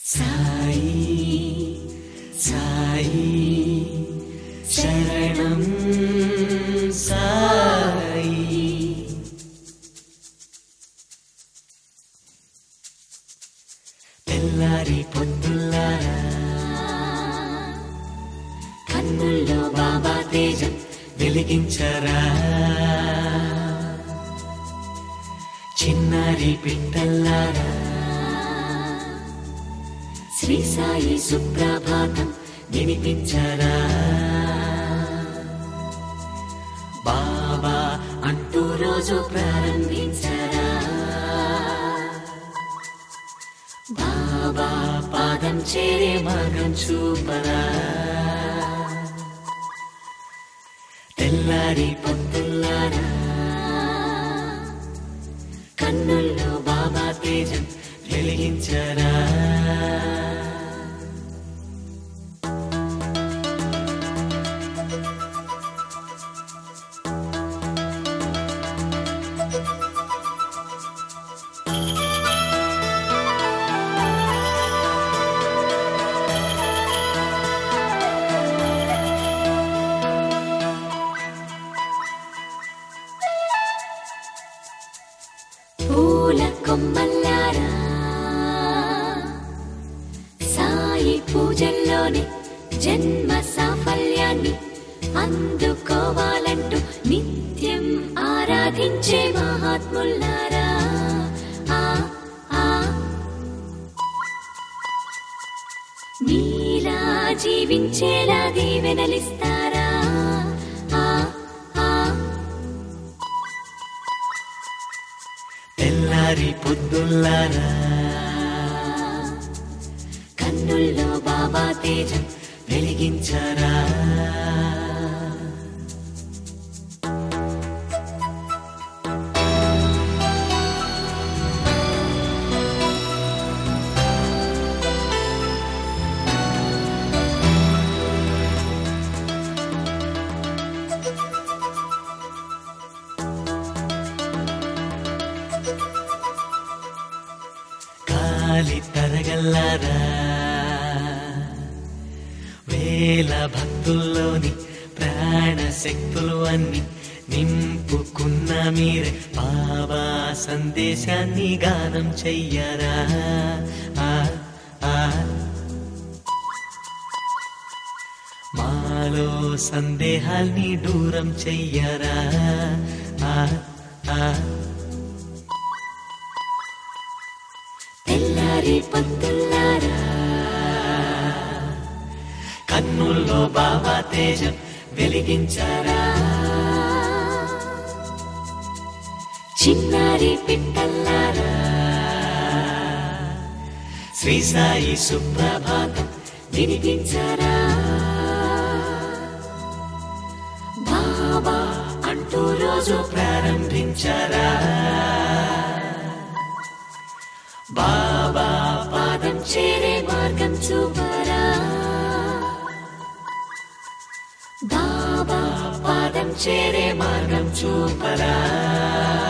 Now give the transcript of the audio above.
సాయి సాయి శరణం సాయి తెల్లారి పొద్దుల్లారా కన్నుల్లో బాబా తేజం వెలిగించరా చిన్నారి పిట్టల్లారా శ్రీ సాయి సుప్రభాతం వినిపించరా బాబా అంటూ రోజు ప్రారంభించరా బాబా పాదం చేరే మార్గం చూపరా తెల్లారి పొద్దుల్లారా కన్నుల్లో బాబా తేజం వెలిగించరా పూల కొమ్మల్లారా సాయి పూజల్లోనే జన్మ సాఫల్యాన్ని అందుకోవాలంటూ నిత్యం ఆరాధించే మహాత్ముల్లారా ఆ ఆ మీలా జీవించేలా దీవెనలిస్తారా ఆ ఆ తెల్లారి పొద్దుల్లారా కన్నుల్లో బాబా తేజం వెలిగించరా కాలి తరగల్లారా వేల భక్తుల్లోని ప్రాణ శక్తులు అన్ని నింపుకున్న మీరే బాబా సందేశాన్ని గానం చెయ్యరా ఆ, ఆ. మాలో సందేహాల్ని దూరం చెయ్యరా ఆ, ఆ. తెల్లారి పొద్దుల్లారా కన్నుల్లో బాబా తేజం వెలిగించరా చిన్నారి పిట్టల్లారా శ్రీ సాయి సుప్రభాతం వినిపించరా బాబా అంటూ రోజు ప్రారంభించరా బాబా పాదం చేరే మార్గం చూపరా బాబా పాదం చేరే మార్గం చూపరా